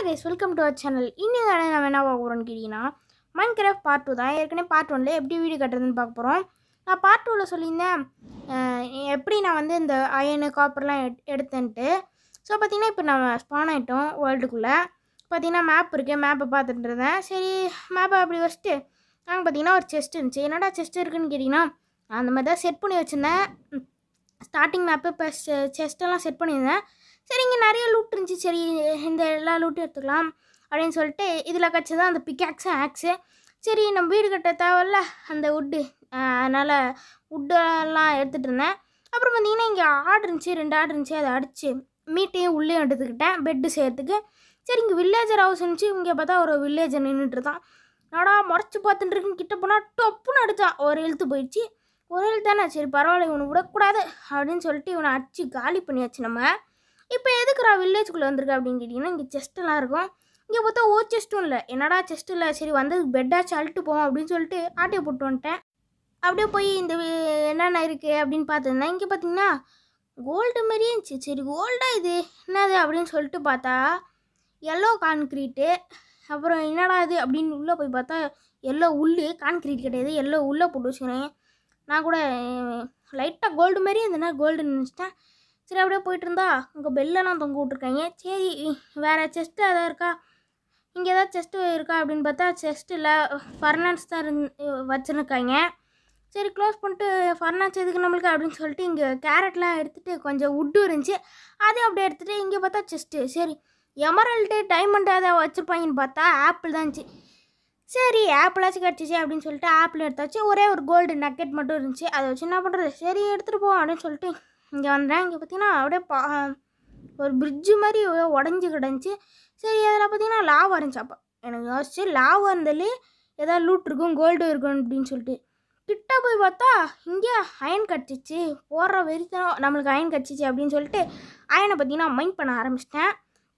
guys welcome to our channel இன்னும் தானே நம்ம என்ன பார்க்க போகிறோம்னு கேட்டிங்கன்னா மைண்ட் கிராஃப்ட் பார்ட் டூ தான் ஏற்கனவே பார்ட் ஒன்ல எப்படி வீடு கட்டுறதுன்னு பார்க்க போகிறோம் நான் பார்ட் டூவில் சொல்லியிருந்தேன் அஹ், எப்படி நான் வந்து இந்த அயனு காப்பர்லாம் எட் எடுத்தேன்ட்டு ஸோ பார்த்தீங்கன்னா இப்போ நம்ம ஸ்பான் ஆகிட்டோம் வேர்ல்டுக்குள்ளே பார்த்தீங்கன்னா மேப் இருக்குது மேப்பை பார்த்துட்டு இருந்தேன் சரி மேப்பை அப்படி வச்சுட்டு நாங்கள் பார்த்தீங்கன்னா ஒரு செஸ்ட் இருந்துச்சு என்னடா செஸ்ட் இருக்குன்னு கேட்டிங்கன்னா நான் அந்த மாதிரி தான் செட் பண்ணி வச்சுருந்தேன் ஸ்டார்டிங் மேப்பு இப்போ செஸ்ட்டெல்லாம் செட் பண்ணியிருந்தேன் சரி இங்கே நிறைய லூட் இருந்துச்சு சரி இந்த எல்லா லூட்டும் எடுத்துக்கலாம் அப்படின்னு சொல்லிட்டு இதில் கிடச்சது அந்த பிக்காக்ஸு ஆக்ஸு சரி நம்ம வீடு கட்ட தேவையில்ல அந்த வுட்டு அதனால் வுட்டெல்லாம் எடுத்துகிட்டு இருந்தேன் அப்புறம் பார்த்தீங்கன்னா இங்கே ஆடு இருந்துச்சு ரெண்டு ஆடு இருந்துச்சு அதை அடித்து மீட்டையும் உள்ளே எடுத்துக்கிட்டேன் பெட்டு செய்கிறதுக்கு சரி இங்கே வில்லேஜர் ஹவுஸ் இருந்துச்சு இங்கே பார்த்தா ஒரு வில்லேஜர் நின்றுட்டு தான் நாடா முறைச்சி பார்த்துட்டு இருக்குன்னு கிட்ட போனால் டொப்புன்னு அடித்தான் ஒரு எழுத்து போயிடுச்சு ஒரு எழுத்து தானே சரி பரவாயில்ல இவனை விடக்கூடாது அப்படின்னு சொல்லிட்டு இவனை அடிச்சு காலி பண்ணியாச்சு நம்ம இப்போ எதுக்குறா வில்லேஜ்குள்ளே வந்திருக்க அப்படின்னு கேட்டிங்கன்னா இங்கே செஸ்ட்டெல்லாம் இருக்கும் இங்கே பார்த்தா ஓ செஸ்ட்டும் இல்லை என்னடா செஸ்ட் இல்லை சரி வந்தது பெட்டாச்சும் அழுட்டு போவோம் அப்படின்னு சொல்லிட்டு ஆட்டையை போட்டு வந்துட்டேன் அப்படியே போய் இந்த வி- என்னென்ன இருக்குது அப்படின்னு பார்த்துருந்தேன் இங்கே பார்த்தீங்கன்னா கோல்டு மாதிரியே இருந்துச்சு சரி கோல்டா இது என்னது அப்படின்னு சொல்லிட்டு பார்த்தா எல்லோ கான்க்ரீட்டு அப்புறம் என்னடா இது அப்படின்னு உள்ளே போய் பார்த்தா எல்லோ உள்ளு கான்க்ரீட் கிடையாது எல்லோ உள்ளே போட்டு வச்சுக்கிறேன் நான் கூட லைட்டாக கோல்டு மாதிரி இருந்தேன்னா கோல்டு நினச்சிட்டேன் சரி அப்படியே போயிட்டு இருந்தா உங்கள் பெல்லெல்லாம் தொங்க விட்ருக்காங்க சரி வேறு செஸ்ட்டு எதாவது இருக்கா இங்கே ஏதாவது செஸ்ட்டு இருக்கா அப்படின்னு பார்த்தா செஸ்ட்டில் ஃபர்னான்ஸ் தான் இருந் வச்சுருக்காங்க சரி க்ளோஸ் பண்ணிட்டு ஃபர்னான்ஸ் எதுக்கு நம்மளுக்கு அப்படின்னு சொல்லிட்டு இங்கே கேரட்லாம் எடுத்துகிட்டு கொஞ்சம் உட்டு இருந்துச்சு அதையும் அப்படியே எடுத்துகிட்டு இங்கே பார்த்தா செஸ்ட்டு சரி எமரல்டு டைமண்ட் ஏதாவது வச்சுருப்பாங்கன்னு பார்த்தா ஆப்பிள் தான் இருந்துச்சு சரி ஆப்பிளாச்சும் கிடச்சிச்சு அப்படின்னு சொல்லிட்டு ஆப்பிள் எடுத்தாச்சு ஒரே ஒரு கோல்டு நக்கெட் மட்டும் இருந்துச்சு அதை வச்சு என்ன பண்ணுறது சரி எடுத்துகிட்டு போ அப்படின்னு சொல்லிட்டு இங்கே வந்தேன் இங்கே பார்த்தீங்கன்னா அப்படியே பா ஒரு பிரிட்ஜு மாதிரி உடஞ்சி கிடந்துச்சு சரி அதில் பார்த்தீங்கன்னா லாவா இருந்துச்சு அப்போ எனக்கு யோசிச்சு லாவா இருந்தாலே ஏதாவது லூட் இருக்கும் கோல்டு இருக்கும் அப்படின்னு சொல்லிட்டு கிட்ட போய் பார்த்தா இங்கே அயன் கிடச்சிச்சு போடுற வெறித்தனம் நம்மளுக்கு அயன் கிடச்சிச்சு அப்படின்னு சொல்லிட்டு அயனை பார்த்தீங்கன்னா மைண்ட் பண்ண ஆரம்பிச்சிட்டேன்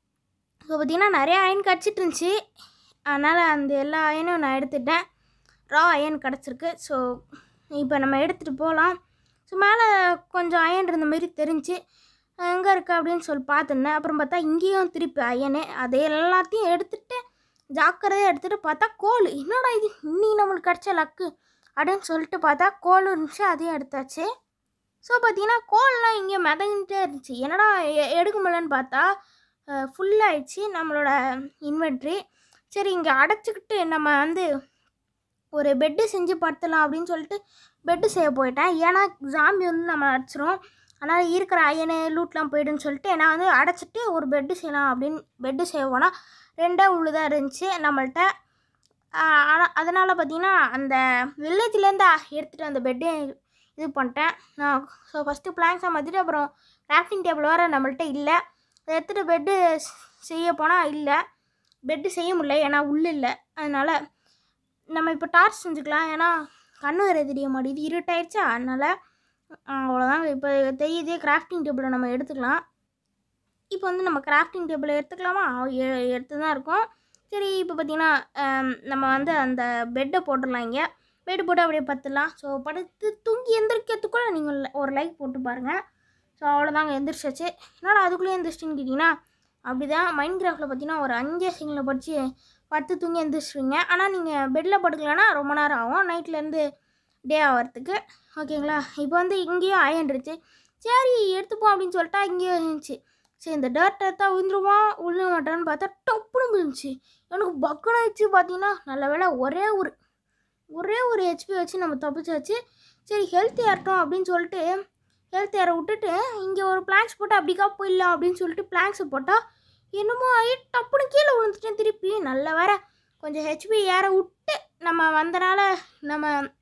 இப்போ பார்த்தீங்கன்னா நிறைய அயன் கிடச்சிட்டு இருந்துச்சு அதனால் அந்த எல்லா அயனும் நான் எடுத்துட்டேன் ரா அயன் கிடச்சிருக்கு ஸோ இப்போ நம்ம எடுத்துகிட்டு போகலாம் ஸோ மேலே கொஞ்சம் அயன் இருந்த மாதிரி தெரிஞ்சு எங்கே இருக்குது அப்படின்னு சொல்லி பார்த்துருந்தேன் அப்புறம் பார்த்தா இங்கேயும் திருப்பி அயனு அதை எல்லாத்தையும் எடுத்துகிட்டு ஜாக்கிரதையாக எடுத்துகிட்டு பார்த்தா கோல் என்னடா இது இன்னி நம்மளுக்கு கிடச்ச லக்கு அப்படின்னு சொல்லிட்டு பார்த்தா கோல் இருந்துச்சு அதையும் எடுத்தாச்சு ஸோ பார்த்தீங்கன்னா கோல்லாம் இங்கே மிதங்கிட்டே இருந்துச்சு என்னடா எ- எடுக்க முடியலன்னு பார்த்தா ஃபுல்லாகிடுச்சு நம்மளோட இன்வென்ட்ரி சரி இங்கே அடைச்சிக்கிட்டு நம்ம வந்து ஒரு பெட்டு செஞ்சு படுத்தலாம் அப்படின்னு சொல்லிட்டு பெட்டு செய்ய போயிட்டேன் ஏன்னா ஜாம்பி வந்து நம்ம அடிச்சிரும் அதனால் இருக்கிற அயனு லூட்லாம் போயிடுன்னு சொல்லிட்டு நான் வந்து அடைச்சிட்டு ஒரு பெட்டு செய்யலாம் அப்படின்னு பெட்டு செய்ய போனால் ரெண்டே உள்ளுதான் இருந்துச்சு நம்மள்ட்ட ஆனால் அதனால் பார்த்தீங்கன்னா அந்த வில்லேஜ்லேருந்து எடுத்துகிட்டு அந்த பெட்டே இது பண்ணிட்டேன் நான் ஸோ ஃபஸ்ட்டு பிளாங்ஸாக மாற்றிட்டு அப்புறம் கிராஃப்டிங் டேபிள் வேறு நம்மள்ட்ட இல்லை அதை எடுத்துகிட்டு பெட்டு செய்ய போனால் இல்லை பெட்டு செய்ய முடியல ஏன்னா உள்ள இல்லை அதனால் நம்ம இப்போ டார்ச் செஞ்சுக்கலாம் ஏன்னா கண்ணு வேறு தெரிய மாட்டேங்குது இருட்டாயிடுச்சா அதனால் அவ்வளோதான் இப்போ தெரியுது கிராஃப்டிங் டேபிளை நம்ம எடுத்துக்கலாம் இப்போ வந்து நம்ம கிராஃப்டிங் டேபிளை எடுத்துக்கலாமா எ- எடுத்து தான் இருக்கோம் சரி இப்போ பார்த்தீங்கன்னா ஆம், நம்ம வந்து அந்த பெட்டை போட்டுடலாம் இங்கே பெட்டு போட்டு அப்படியே பத்துடலாம் ஸோ படுத்து தூங்கி எந்திரிக்கிறதுக்குள்ள நீங்கள் ஒரு லைக் போட்டு பாருங்கள் ஸோ அவ்வளோதாங்க எந்திரிச்சாச்சு என்னடா அதுக்குள்ளேயே எந்திரிச்சின்னு கேட்டிங்கன்னா அப்படி தான் மைண்ட் கிராஃப்டில் பார்த்தீங்கன்னா ஒரு அஞ்சே செகண்டில் படித்து பத்து தூங்கி எந்திரிச்சிருவீங்க ஆனால் நீங்கள் பெட்டில் படுக்கலன்னா ரொம்ப நேரம் ஆகும் நைட்லேருந்து டே ஆகிறதுக்கு ஓகேங்களா இப்போ வந்து இங்கேயும் அயன் இருந்துச்சு சரி எடுத்துப்போம் அப்படின்னு சொல்லிட்டா இங்கேயும் இருந்துச்சு சரி இந்த டர்ட் எடுத்தா விழுந்துருமா விழுக மாட்டான்னு பார்த்தா டப்புன்னு விழுந்துச்சு எனக்கு பக்குன்னு வச்சு பார்த்தீங்கன்னா நல்ல வேளை ஒரே ஒரு ஒரே ஒரு ஹெச்பி வச்சு நம்ம தப்பிச்சாச்சு சரி ஹெல்த் ஏறட்டும் அப்படின்னு சொல்லிட்டு ஹெல்த் ஏற விட்டுட்டு இங்கே ஒரு பிளாங்க்ஸ் போட்டு அப்படிக்கா போயிடலாம் அப்படின்னு சொல்லிட்டு பிளாங்க்ஸை போட்டால் என்னமோ ஆகி டப்புன்னு கீழே விழுந்துட்டேன் திருப்பி நல்ல வேற கொஞ்சம் ஹெச்பி ஏற விட்டு நம்ம வந்தனால நம்ம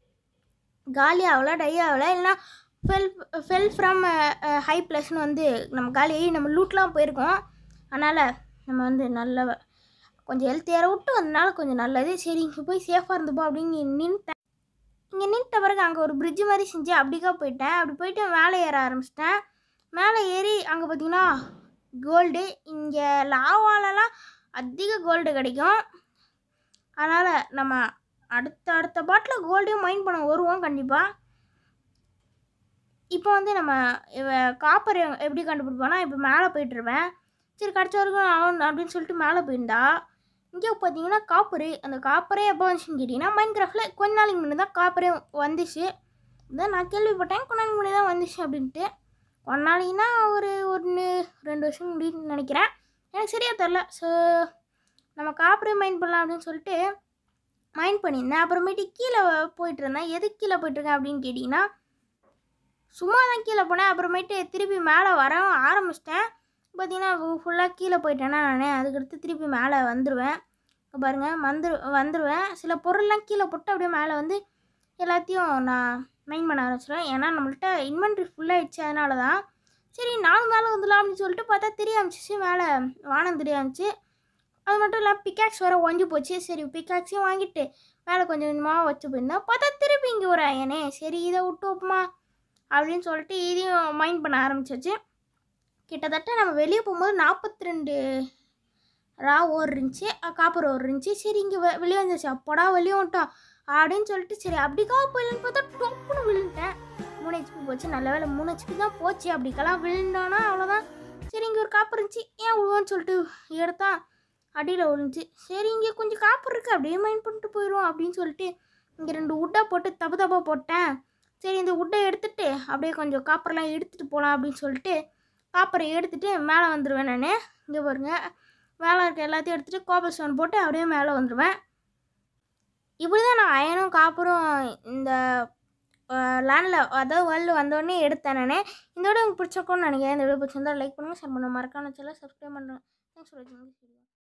காலி ஆகல டை ஆகல இல்லைனா ஃபெல் ஃபெல் ஃப்ரம் ஹை ப்ளஸ்னு வந்து நம்ம காலி ஆகி நம்ம லூட்லாம் போயிருக்கோம் அதனால் நம்ம வந்து நல்ல கொஞ்சம் ஹெல்த் ஏற விட்டு வந்தனால கொஞ்சம் நல்லது சரி இங்கே போய் சேஃபாக இருந்துப்போ அப்படின்னு நின்றுட்டேன் இங்கே நின்ட்ட பிறகு அங்கே ஒரு பிரிட்ஜ் மாதிரி செஞ்சு அப்படிக்கா போயிட்டேன் அப்படி போயிட்டு மேலே ஏற ஆரம்பிச்சிட்டேன் மேலே ஏறி அங்கே பார்த்தீங்கன்னா கோல்டு இங்கே லாவாலலாம் அதிக கோல்டு கிடைக்கும் அதனால் நம்ம அடுத்த அடுத்த பாட்டில் கோல்டையும் மைண்ட் பண்ண வருவோம் கண்டிப்பாக இப்போ வந்து நம்ம காப்பர் எப்படி கண்டுபிடிப்போம்னா இப்போ மேலே போயிட்டுருவேன் சரி கிடச்ச வரைக்கும் அவன் அப்படின்னு சொல்லிட்டு மேலே போயிருந்தா இங்கே பார்த்தீங்கன்னா காப்பரு அந்த காப்பரே எப்போ வந்துச்சுன்னு கேட்டிங்கன்னா மைண்ட் கிராஃப்டில் கொஞ்ச நாளைக்கு முன்னாடி தான் காப்பரே வந்துச்சு இதான் நான் கேள்விப்பட்டேன் கொஞ்ச நாளைக்கு முன்னாடி தான் வந்துச்சு அப்படின்ட்டு கொஞ்ச நாளைக்குன்னா ஒரு ஒன்று ரெண்டு வருஷம் முடியும்னு நினைக்கிறேன் எனக்கு சரியாக தெரில ஸோ நம்ம காப்பரே மைண்ட் பண்ணலாம் அப்படின்னு சொல்லிட்டு மைண்ட் பண்ணியிருந்தேன் அப்புறமேட்டு கீழே போயிட்டு இருந்தேன் எதுக்கு கீழே போயிட்டுருக்கேன் அப்படின்னு கேட்டிங்கன்னா சும்மா தான் கீழே போனேன் அப்புறமேட்டு திருப்பி மேலே வர ஆரம்பிச்சிட்டேன் பார்த்தீங்கன்னா ஃபுல்லாக கீழே போயிட்டேன்னா நான் அதுக்கடுத்து திருப்பி மேலே வந்துடுவேன் இங்க பாருங்க வந்து வந்துடுவேன் சில பொருள்லாம் கீழே போட்டு அப்படியே மேலே வந்து எல்லாத்தையும் நான் மைண்ட் பண்ண ஆரம்பிச்சிடுவேன் ஏன்னா நம்மள்ட்ட இன்வென்ட்ரி ஃபுல்லாகிடுச்சு அதனால தான் சரி நானும் மேலே வந்துடலாம் அப்படின்னு சொல்லிட்டு பார்த்தா தெரிய ஆரம்பிச்சிச்சு மேலே வானம் தெரிய ஆரம்பிச்சு அது மட்டும் இல்லாமல் பிக்காக்ஸ் வர ஒஞ்சி போச்சு சரி பிக்காக்ஸையும் வாங்கிட்டு மேலே கொஞ்சம் கொஞ்சமாக வச்சு போயிருந்தேன் பார்த்தா திருப்பி இங்கே ஒரு அயனே சரி இதை விட்டு வைப்போமா அப்படின்னு சொல்லிட்டு இதையும் மைண்ட் பண்ண ஆரம்பிச்சாச்சு கிட்டத்தட்ட நம்ம வெளியே போகும்போது நாற்பத்தி ரெண்டு ரா ஓர் இருந்துச்சு அஹ் காப்பர் ஓர் இருந்துச்சு சரி இங்கே வெ வெளியே வந்துச்சு அப்போடா வெளியே வந்துட்டோம் அப்படின்னு சொல்லிட்டு சரி அப்படிக்கா போயிடலன்னு பார்த்தா டொப்புன்னு விழுந்துட்டேன் மூணு ஹெச்பி போச்சு நல்ல வேலை மூணு ஹெச்பி தான் போச்சு அப்படிக்கெல்லாம் விழுந்தானா அவ்வளோதான் சரி இங்கே ஒரு காப்பர் இருந்துச்சு ஏன் விழுவோன்னு சொல்லிட்டு எடுத்தா அடியில் விழுந்துச்சு சரி இங்கே கொஞ்சம் காப்பர் இருக்குது அப்படியே மைண்ட் பண்ணிட்டு போயிடும் அப்படின்னு சொல்லிட்டு இங்கே ரெண்டு உட்டை போட்டு தப்பு தப்பாக போட்டேன் சரி இந்த உட்டை எடுத்துட்டு அப்படியே கொஞ்சம் காப்பர்லாம் எடுத்துகிட்டு போகலாம் அப்படின்னு சொல்லிட்டு காப்பரை எடுத்துட்டு மேலே வந்துடுவேன் நான் இங்கே பாருங்க மேலே இருக்க எல்லாத்தையும் எடுத்துகிட்டு கோபல் ஸ்டோன் போட்டு அப்படியே மேலே வந்துடுவேன் இப்படி தான் நான் அயனும் காப்பரும் இந்த லேண்டில் அதாவது வேர்ல்டு வந்தோடனே எடுத்தேன் நான் இந்த வீடியோ உங்களுக்கு பிடிச்சிருக்கோன்னு நினைக்கிறேன் இந்த வீடியோ பிடிச்சிருந்தா லைக் பண்ணுங்கள் ஷேர் பண்ணுங்கள் மறக்காம சேனல் சப்ஸ்கிரைப் பண்ணுறேன் தேங்க்ஸ் ஃபார் வாட்சிங்